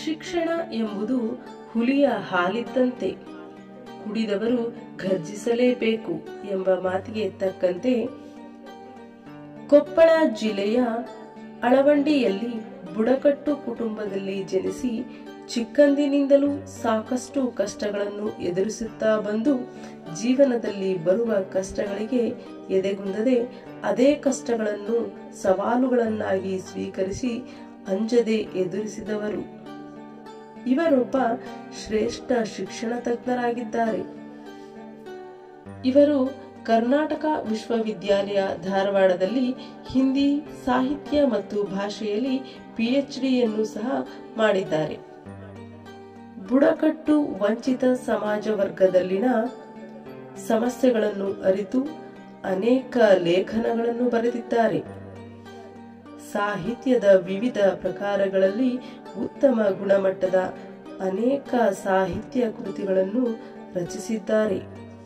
ಶಿಕ್ಷಣ ಎಂಬುದು ಹುಲಿಯ ಹಾಲಿದ್ದಂತೆ ಕುಡಿದವರು ಘರ್ಜಿಸಲೇಬೇಕು ಎಂಬ ಮಾತಿಗೆ ತಕ್ಕಂತೆ ಕೊಪ್ಪಳ ಜಿಲ್ಲೆಯ ಅಳವಂಡಿಯಲ್ಲಿ ಬುಡಕಟ್ಟು ಕುಟುಂಬದಲ್ಲಿ ಜನಿಸಿ ಚಿಕ್ಕಂದಿನಿಂದಲೂ ಸಾಕಷ್ಟು ಕಷ್ಟಗಳನ್ನು ಎದುರಿಸುತ್ತಾ ಬಂದು ಜೀವನದಲ್ಲಿ ಬರುವ ಕಷ್ಟಗಳಿಗೆ ಎದೆಗುಂದದೆ ಅದೇ ಕಷ್ಟಗಳನ್ನು ಸವಾಲುಗಳನ್ನಾಗಿ ಸ್ವೀಕರಿಸಿ ಅಂಜದೆ ಎದುರಿಸಿದವರು ಇವರೊಬ್ಬ ಶ್ರೇಷ್ಠ ಶಿಕ್ಷಣ ತಜ್ಞರಾಗಿದ್ದಾರೆ ಇವರು ಕರ್ನಾಟಕ ವಿಶ್ವವಿದ್ಯಾಲಯ ಧಾರವಾಡದಲ್ಲಿ ಹಿಂದಿ ಸಾಹಿತ್ಯ ಮತ್ತು ಭಾಷೆಯಲ್ಲಿ ಪಿಎಚ್ಡಿಯನ್ನು ಸಹ ಮಾಡಿದ್ದಾರೆ ಬುಡಕಟ್ಟು ವಂಚಿತ ಸಮಾಜ ವರ್ಗದಲ್ಲಿನ ಸಮಸ್ಯೆಗಳನ್ನು ಅರಿತು ಅನೇಕ ಲೇಖನಗಳನ್ನು ಬರೆದಿದ್ದಾರೆ ಸಾಹಿತ್ಯದ ವಿವಿಧ ಪ್ರಕಾರಗಳಲ್ಲಿ ಉತ್ತಮ ಗುಣಮಟ್ಟದ ಅನೇಕ ಸಾಹಿತ್ಯ ಕೃತಿಗಳನ್ನು ರಚಿಸಿದ್ದಾರೆ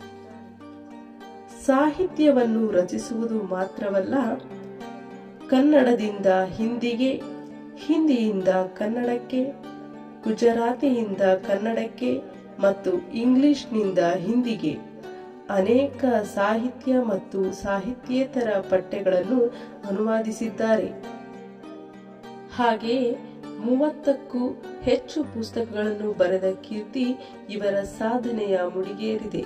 ಸಾಹಿತ್ಯವನ್ನು ರಚಿಸುವುದು ಮಾತ್ರವಲ್ಲ ಕನ್ನಡದಿಂದ ಹಿಂದಿಗೆ ಹಿಂದಿಯಿಂದ ಕನ್ನಡಕ್ಕೆ ಗುಜರಾತಿಯಿಂದ ಕನ್ನಡಕ್ಕೆ ಮತ್ತು ಇಂಗ್ಲಿಷ್ನಿಂದ ಹಿಂದಿಗೆ ಅನೇಕ ಸಾಹಿತ್ಯ ಮತ್ತು ಸಾಹಿತ್ಯೇತರ ಪಠ್ಯಗಳನ್ನು ಅನುವಾದಿಸಿದ್ದಾರೆ ಹಾಗೆಯೇ ಮೂವತ್ತಕ್ಕೂ ಹೆಚ್ಚು ಪುಸ್ತಕಗಳನ್ನು ಬರೆದ ಕೀರ್ತಿ ಇವರ ಸಾಧನೆಯ ಮುಡಿಗೇರಿದೆ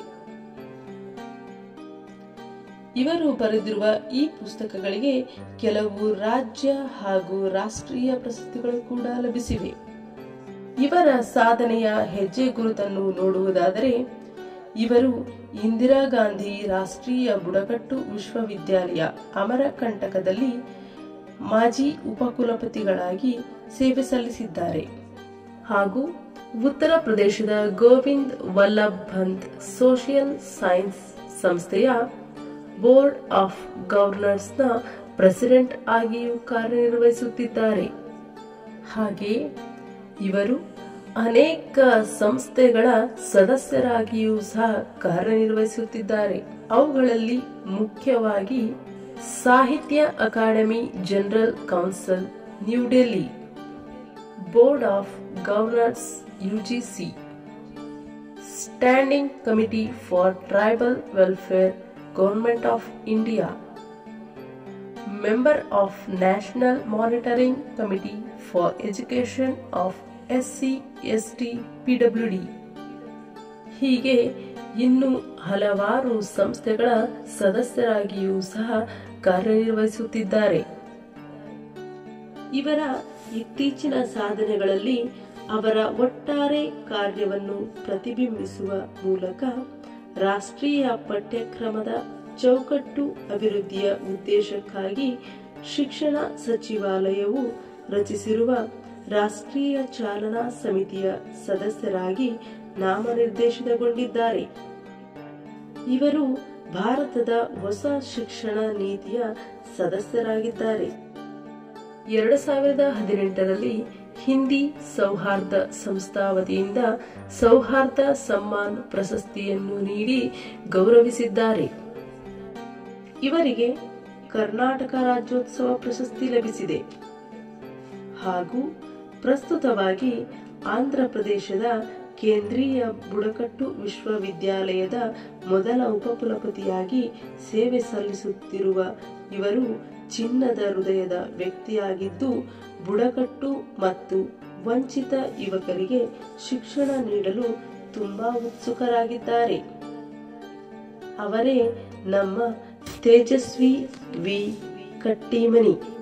ಇವರು ಬರೆದಿರುವ ಈ ಪುಸ್ತಕಗಳಿಗೆ ಕೆಲವು ರಾಜ್ಯ ಹಾಗೂ ರಾಷ್ಟ್ರೀಯ ಪ್ರಶಸ್ತಿಗಳು ಕೂಡ ಲಭಿಸಿವೆ ಇವರ ಸಾಧನೆಯ ಹೆಜ್ಜೆ ಗುರುತನ್ನು ನೋಡುವುದಾದರೆ ಇವರು ಇಂದಿರಾ ಗಾಂಧಿ ರಾಷ್ಟ್ರೀಯ ಬುಡಕಟ್ಟು ವಿಶ್ವವಿದ್ಯಾಲಯ ಅಮರಕಂಟಕದಲ್ಲಿ ಮಾಜಿ ಉಪಕುಲಪತಿಗಳಾಗಿ ಸೇವೆ ಸಲ್ಲಿಸಿದ್ದಾರೆ ಹಾಗೂ ಉತ್ತರ ಪ್ರದೇಶದ ಗೋವಿಂದ್ ವಲ್ಲಭ್ ಪಂತ್ ಸೋಷಿಯಲ್ ಸೈನ್ಸ್ ಸಂಸ್ಥೆಯ ಬೋರ್ಡ್ ಆಫ್ ಗವರ್ನರ್ಸ್ನ ಪ್ರೆಸಿಡೆಂಟ್ ಆಗಿಯೂ ಕಾರ್ಯನಿರ್ವಹಿಸುತ್ತಿದ್ದಾರೆ ಹಾಗೆಯೇ ಇವರು ಅನೇಕ ಸಂಸ್ಥೆಗಳ ಸದಸ್ಯರಾಗಿಯೂ ಸಹ ಕಾರ್ಯನಿರ್ವಹಿಸುತ್ತಿದ್ದಾರೆ ಅವುಗಳಲ್ಲಿ ಮುಖ್ಯವಾಗಿ Sahitya Akademi general council new Delhi board of governors UGC standing committee for tribal welfare government of India member of National Monitoring Committee for Education of SC, ST, PWD. ಹೀಗೆ ಇನ್ನು ಹಲವಾರು ಸಂಸ್ಥೆಗಳ ಸದಸ್ಯರಾಗಿಯೂ ಸಹ ಕಾರ್ಯನಿರ್ವಹಿಸುತ್ತಿದ್ದಾರೆ ಇವರ ಇತ್ತೀಚಿನ ಸಾಧನೆಗಳಲ್ಲಿ ಅವರ ಒಟ್ಟಾರೆ ಕಾರ್ಯವನ್ನು ಪ್ರತಿಬಿಂಬಿಸುವ ಮೂಲಕ ರಾಷ್ಟ್ರೀಯ ಪಠ್ಯಕ್ರಮದ ಚೌಕಟ್ಟು ಅಭಿವೃದ್ಧಿಯ ಉದ್ದೇಶಕ್ಕಾಗಿ ಶಿಕ್ಷಣ ಸಚಿವಾಲಯವು ರಚಿಸಿರುವ ರಾಷ್ಟ್ರೀಯ ಚಾಲನಾ ಸಮಿತಿಯ ಸದಸ್ಯರಾಗಿ ನಾಮನಿರ್ದೇಶಿತಗೊಂಡಿದ್ದಾರೆ ಇವರು ಭಾರತದ ಹೊಸ ಶಿಕ್ಷಣ ನೀತಿಯ ಸದಸ್ಯರಾಗಿದ್ದಾರೆ ಎರಡು ಸಾವಿರದ ಹದಿನೆಂಟರಲ್ಲಿ ಹಿಂದಿ ಸೌಹಾರ್ದ ಸಂಸ್ಥಾ ವತಿಯಿಂದ ಸೌಹಾರ್ದ ಸಮ್ಮಾನ್ ಪ್ರಶಸ್ತಿಯನ್ನು ನೀಡಿ ಗೌರವಿಸಿದ್ದಾರೆ ಇವರಿಗೆ ಕರ್ನಾಟಕ ರಾಜ್ಯೋತ್ಸವ ಪ್ರಶಸ್ತಿ ಲಭಿಸಿದೆ ಹಾಗೂ ಪ್ರಸ್ತುತವಾಗಿ ಆಂಧ್ರ ಪ್ರದೇಶದ ಕೇಂದ್ರೀಯ ಬುಡಕಟ್ಟು ವಿಶ್ವವಿದ್ಯಾಲಯದ ಮೊದಲ ಉಪಕುಲಪತಿಯಾಗಿ ಸೇವೆ ಸಲ್ಲಿಸುತ್ತಿರುವ ಇವರು ಚಿನ್ನದ ಹೃದಯದ ವ್ಯಕ್ತಿಯಾಗಿದ್ದು ಬುಡಕಟ್ಟು ಮತ್ತು ವಂಚಿತ ಯುವಕರಿಗೆ ಶಿಕ್ಷಣ ನೀಡಲು ತುಂಬಾ ಉತ್ಸುಕರಾಗಿದ್ದಾರೆ ಅವರೇ ನಮ್ಮ ತೇಜಸ್ವಿ ವಿ ಕಟ್ಟಿಮನಿ